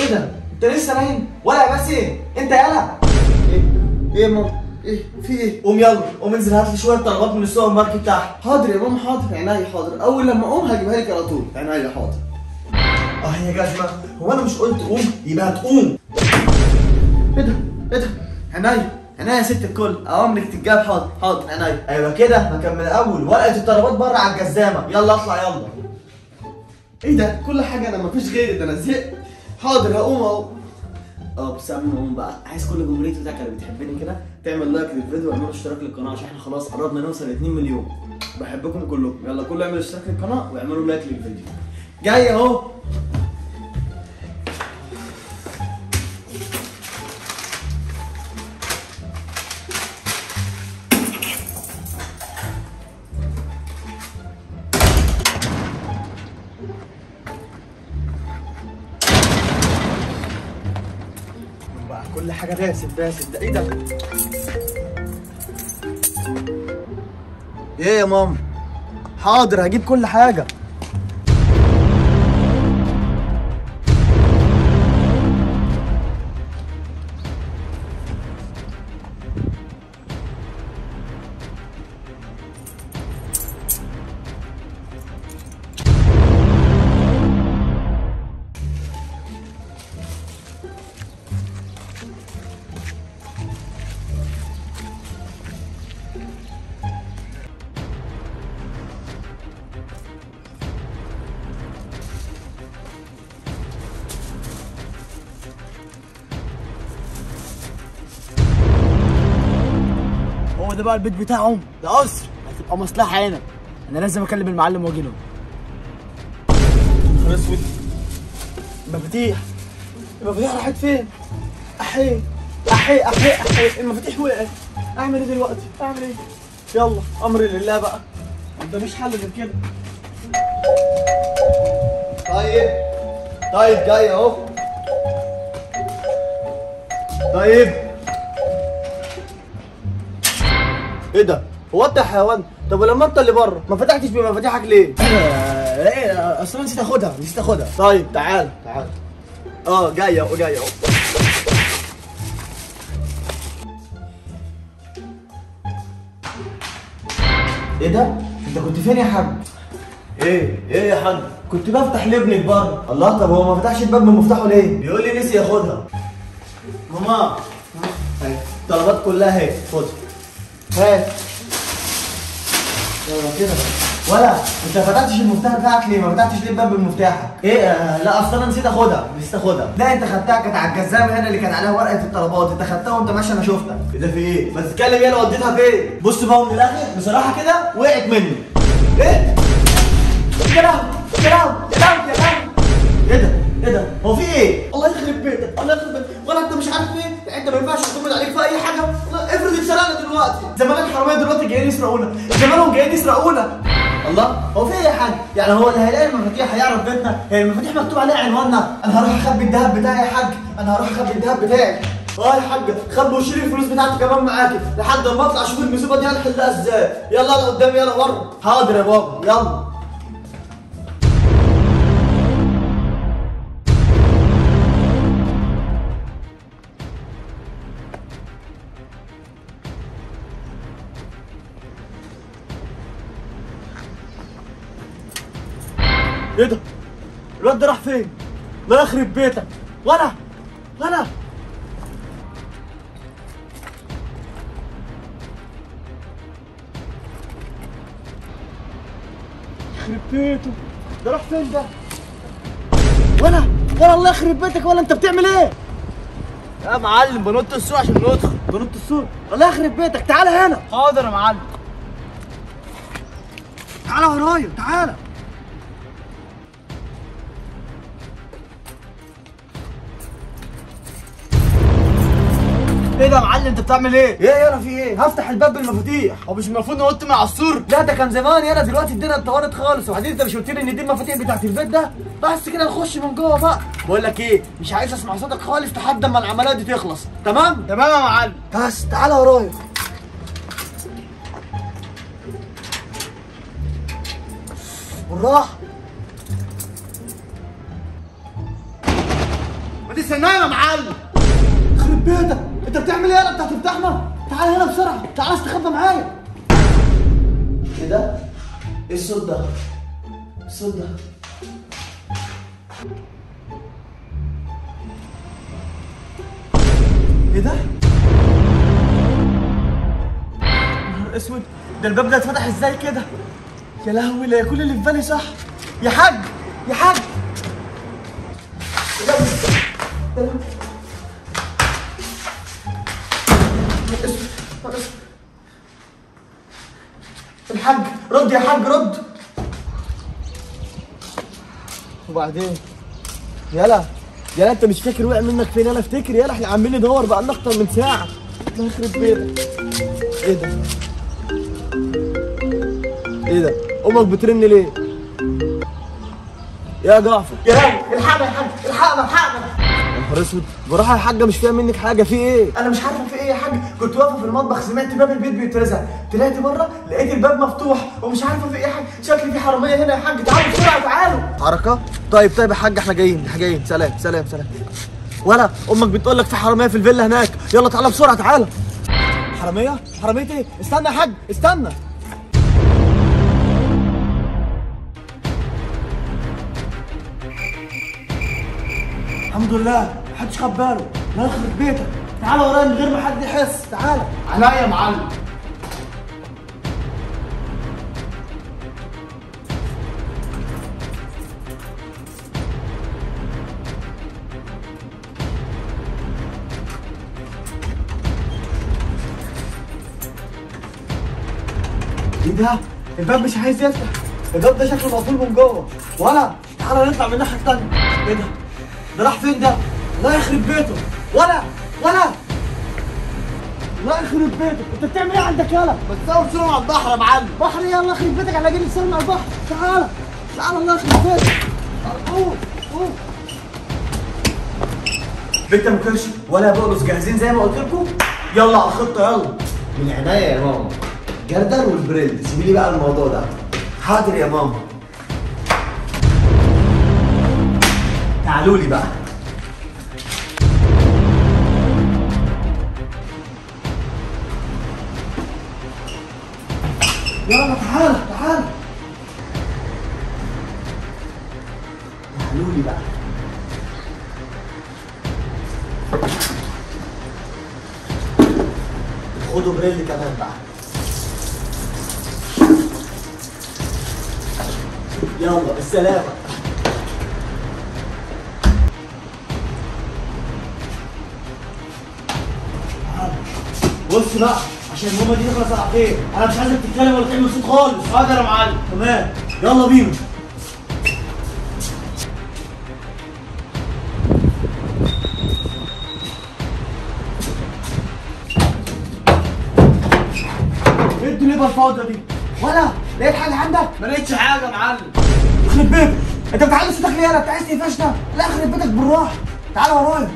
ايه ده انت لسه نايم ولا يا باسم انت يلا ايه ايه يا ماما ايه في ايه قوم يلا قوم انزل هات لي شويه طلبات من السوبر ماركت تحت حاضر يا ماما حاضر عينيا حاضر اول لما اقوم هجيبها لك على طول عينيا حاضر اه يا جزمه هو انا مش قلت قوم يبقى هتقوم ايه ده ايه ده عينيا عينيا يا ست الكل اوامرك تتجاب حاضر حاضر عينيا ايوه كده ما كان من الاول ورقه الطلبات بره على الجزامه يلا اطلع يلا ايه ده كل حاجه انا مفيش غيري ده انا زهقت حاضر هقوم اهو اه بس قبل ما اقوم بقى عايز كل جمهوريتي بتاعك اللي بتحبني كده تعمل لايك للفيديو واعملوا اشتراك للقناه عشان احنا خلاص قربنا نوصل ل 2 مليون بحبكم كلكم يلا كله يعمل اشتراك للقناه واعملوا لايك للفيديو جاي اهو بقى كل حاجه راسم راسم ده ايه ده ايه يا ماما حاضر هجيب كل حاجه هو ده بقى البيت بتاعهم ده قصر هتبقى مصلحه هنا انا لازم اكلم المعلم واجي له نهار اسود المفاتيح المفاتيح راحت فين؟ احي احي احي احي المفاتيح وقعت اعمل ايه دلوقتي؟ اعمل ايه؟ يلا امري لله بقى ده مش حل غير كده طيب طيب جاي اهو طيب ايه ده؟ هو انت يا حيوان؟ طب ولما انت اللي بره ما فتحتش بمفاتيحك ليه؟ ايه اصل انا نسيت اخدها نسيت اخدها طيب تعال تعال اه جاي اهو جاي اهو ايه ده انت كنت فين يا حاج ايه ايه يا حاج كنت بفتح لابنك بره الله طب هو ما فتحش الباب بمفتاحه ليه بيقول لي نسي ياخدها ماما اهي الطلبات كلها اهي خد هات يلا كده ولا انت ما فتحتش المفتاح بتاعك ليه ما فتحتش ليه الباب بمفتاحك ايه آه لا اصل انا نسيت اخدها نسيت اخدها لا انت خدتها كانت على الجزامه هنا اللي كان عليها ورقه الطلبات انت خدتها وانت ماشي انا شفتك ايه ده في ايه ما تتكلم يلا وديتها فين بص بقى من الاخر بصراحه كده وقعت مني ايه يا لهوي يا لهوي يا لهوي يا لهوي ايه ده ايه ده هو في ايه الله يخرب بيتك الله يخرب بيتك ولا انت مش عارف ايه انت ما ينفعش تعتمد عليك في اي حاجه والله افرض اتسرقنا دلوقتي زمان الحراميه دلوقتي جايين يسرقونا زمانهم جايين يسرقونا الله هو في ايه يا حاج يعني هو اللي هيلاقي المفاتيح هيعرف بيتنا هي المفاتيح مكتوب عليها عنواننا انا هروح اخبي الذهب بتاعي يا حاج انا هروح اخبي الذهب بتاعي اه يا حاج خبي وشيلي الفلوس بتاعتي كمان معاكي لحد ما اطلع اشوف المصيبه دي هنحلها ازاي يلا يلا قدامي يلا بره حاضر يا بابا يلا ايه ده الواد ده راح فين لا يخرب بيتك ولا ولا يخرب بيته ده راح فين ده ولا ولا الله يخرب بيتك ولا انت بتعمل ايه يا معلم بنط السوق عشان ندخل بنط السور الله يخرب بيتك تعالى هنا حاضر يا معلم تعالى ورايا تعالى ايه ده يا معلم انت بتعمل ايه ايه يلا في ايه هفتح الباب بالمفاتيح هو مش المفروض ننط من على السور لا ده كان زمان يلا دلوقتي الدنيا اتطورت خالص وبعدين انت مش قلت لي ان دي المفاتيح بتاعت البيت ده بس كده نخش من جوه بقى بقول لك ايه مش عايز اسمع صوتك خالص لحد اما العمليه دي تخلص تمام تمام يا معلم بس تعالى ورايا بالراحه ما تستنانا يا معلم يخرب بيتك انت بتعمل ايه يالا انت هتفتحنا تعال هنا بسرعه تعال استخبى معايا ايه ده؟ ايه الصوت ده؟ الصوت ده ايه ده؟ نهار اسود ده الباب ده اتفتح ازاي كده؟ يا لهوي لا كل اللي في بالي صح يا حاج يا حاج الحاج رد يا حاج رد وبعدين يلا يلا انت مش فاكر وقع منك فين انا افتكر يلا احنا عمالين ندور بقى لنا اكتر من ساعه الله يخرب بيتك ايه ده ايه ده امك بترن ليه يا جعفر يا لهوي الحقنا يا حاج الحقنا الحقنا يا نهار اسود بصراحه يا حاجه مش فاهم منك حاجه في ايه انا مش عارفه في ايه يا حاج كنت واقفه في المطبخ سمعت باب البيت بيترزع طلعت بره لقيت الباب مفتوح ومش عارفه في ايه يا حاج شكلي في حراميه هنا يا حاج تعالوا بسرعه تعالوا حركه طيب طيب يا حاج احنا جايين احنا جايين سلام سلام سلام ولا امك بتقول لك في حراميه في الفيلا هناك يلا تعالى بسرعه تعالى حراميه حراميه ايه استنى يا حاج استنى الحمد لله محدش خد باله لا يخرب بيتك تعالى ورايا من غير ما حد يحس تعالى عليا يا معلم ايه ده الباب مش عايز يفتح الباب ده شكله مقفول من جوه ولا تعالى نطلع من الناحيه الثانيه ايه ده ده راح فين ده لا يخرب بيته ولا ولا لا يخرب بيتك انت بتعمل ايه عندك يلا بتصور صورة على البحر يا معلم بحر يلا يخرب بيتك احنا جايين نسلم على البحر تعالى تعالى الله يخرب بيتك قوم قوم بنت ام كرشي ولا بقرص جاهزين زي ما قلت لكم يلا على الخطه يلا من عناية يا ماما جردل والبريل سيبي لي بقى الموضوع ده حاضر يا ماما تعالوا لي بقى يلا تعالى تعالى تعالوا لي بقى خدوا بريل كمان بقى يلا بالسلامة بص بقى عشان المهمة دي تخلص على خير انا مش عايزك تتكلم ولا تعمل صوت خالص حاضر يا معلم تمام يلا بينا ايه الدنيا الفاضية دي ولا لقيت حاجة عندك ما لقيتش حاجة يا معلم يخرب بيتك انت بتعلي صوتك ليه يالا انت عايز تقفشنا لا يخرب بيتك بالراحه تعالى ورايا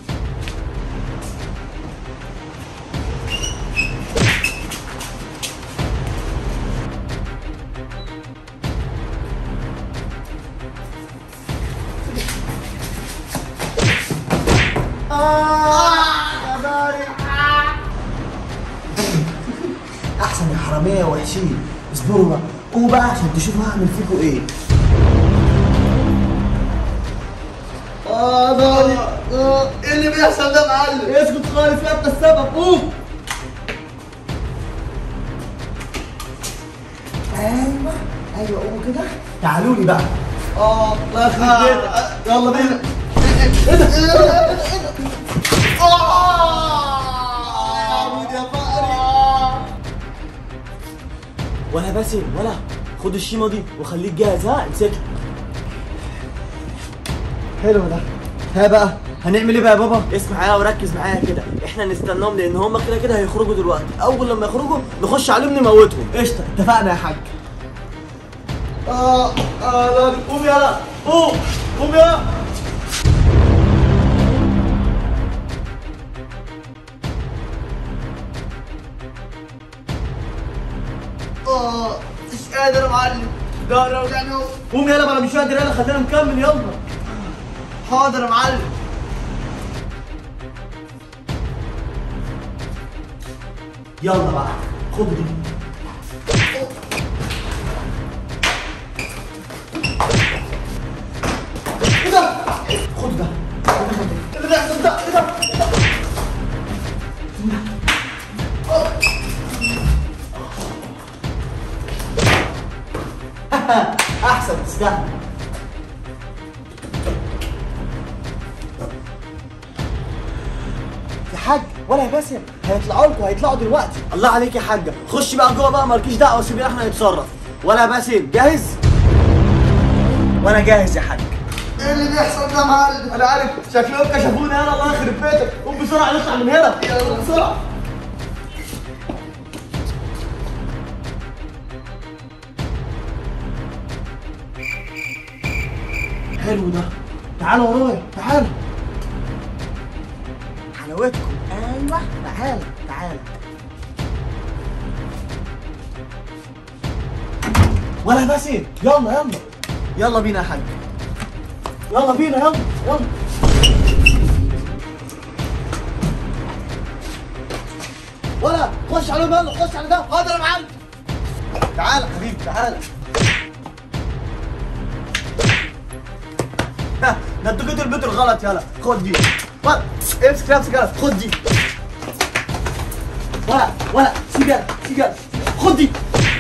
احسن يا حراميه وحشين اصبروا بقى قوموا بقى عشان تشوفوا هعمل فيكم ايه اه ضهري آه، ايه اللي بيحصل ده يا معلم؟ اسكت خالص يا انت السبب قوم ايوه ايوه قوموا كده تعالوا لي بقى اه الله يخرب بيتك يلا بينا ايه ده ايه ده ايه ده عمود يا فقري ولا باسم ولا خد الشيمه دي وخليك جاهز ها امسكها حلو ده ها بقى هنعمل ايه بقى يا بابا اسمع معايا وركز معايا كده احنا نستناهم لان هم كده كده هيخرجوا دلوقتي اول لما يخرجوا نخش عليهم نموتهم قشطه اتفقنا يا حاج اه اه ضهري قوم يلا قوم قوم يلا اه مش قادر يا معلم ضهري وجعني قوم يلا بقى مش قادر يلا خلينا نكمل يلا حاضر يا معلم يلا بقى خد دي ايه ده؟ خد ده ايه اللي بيحصل ده؟ ايه ده؟ إيه ده؟ احسن تستاهل يا حاج ولا يا باسم هيطلعوا لكم هيطلعوا دلوقتي الله عليك يا حاجه خش بقى جوه بقى مالكيش دعوه سيبنا احنا نتصرف ولا يا باسم جاهز وانا جاهز يا حاج ايه اللي بيحصل ده يا معلم انا عارف شكلهم كشفونا يلا الله يخرب بيتك قوم بسرعه نطلع من هنا يلا بسرعه حلو ده تعالوا ورايا تعالوا حلاوتكم ايوه تعالى تعالى ولا باسم يلا يلا يلا بينا يا حاج يلا بينا يلا يلا ولا خش على يلا خش على ده حاضر يا معلم تعالى حبيبي تعالى ها، ده انتوا جيتوا البيت الغلط يلا خد دي ولا امسك نفسك يلا خد دي ولا ولا سيب يلا سيب يلا خد دي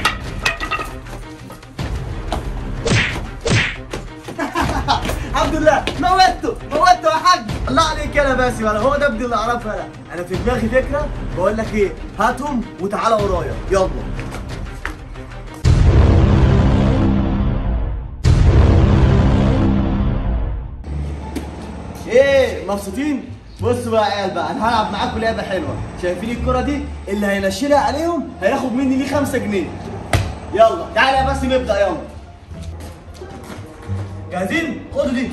الحمد لله موته موته يا حاج الله عليك يا باسم انا هو ده ابني اللي اعرفه انا انا في دماغي فكره بقول لك ايه هاتهم وتعالى ورايا يلا ايه مبسوطين بصوا بقى يا عيال بقى انا هلعب معاكم لعبه حلوه شايفين الكره دي اللي هينشلها عليهم هياخد مني ليه 5 جنيه يلا تعالى يا باسم نبدا يلا جاهزين خدوا دي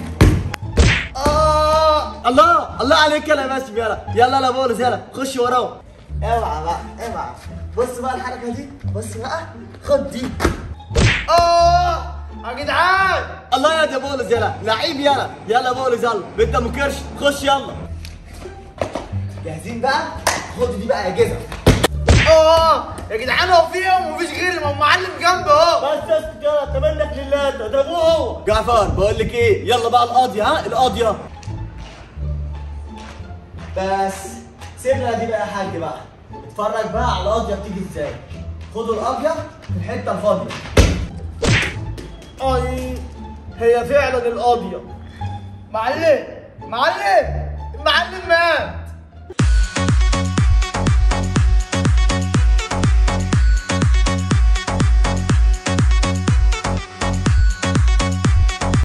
آه الله الله عليك يلا يا باسم يلا يلا يلا بولس يلا خش وراه اوعى بقى اوعى بص بقى الحركه دي بص بقى خد دي اه يا جدعان الله يا بولس يلا لعيب يلا يلا بولس يلا بنت ام كرش خش يلا جاهزين بقى خدوا دي بقى يا جزم اه يا جدعان هو في ايه ومفيش غيري ما هو معلم جنبي اهو بس اسكت يلا تمنك لله ده ده ابوه هو جعفر بقول لك ايه يلا بقى القاضيه ها القاضيه بس سيبنا دي بقى يا حاج بقى اتفرج بقى على القاضيه بتيجي ازاي خدوا القاضيه في الحته الفاضيه اي هي فعلا القاضيه معلم معلم المعلم مات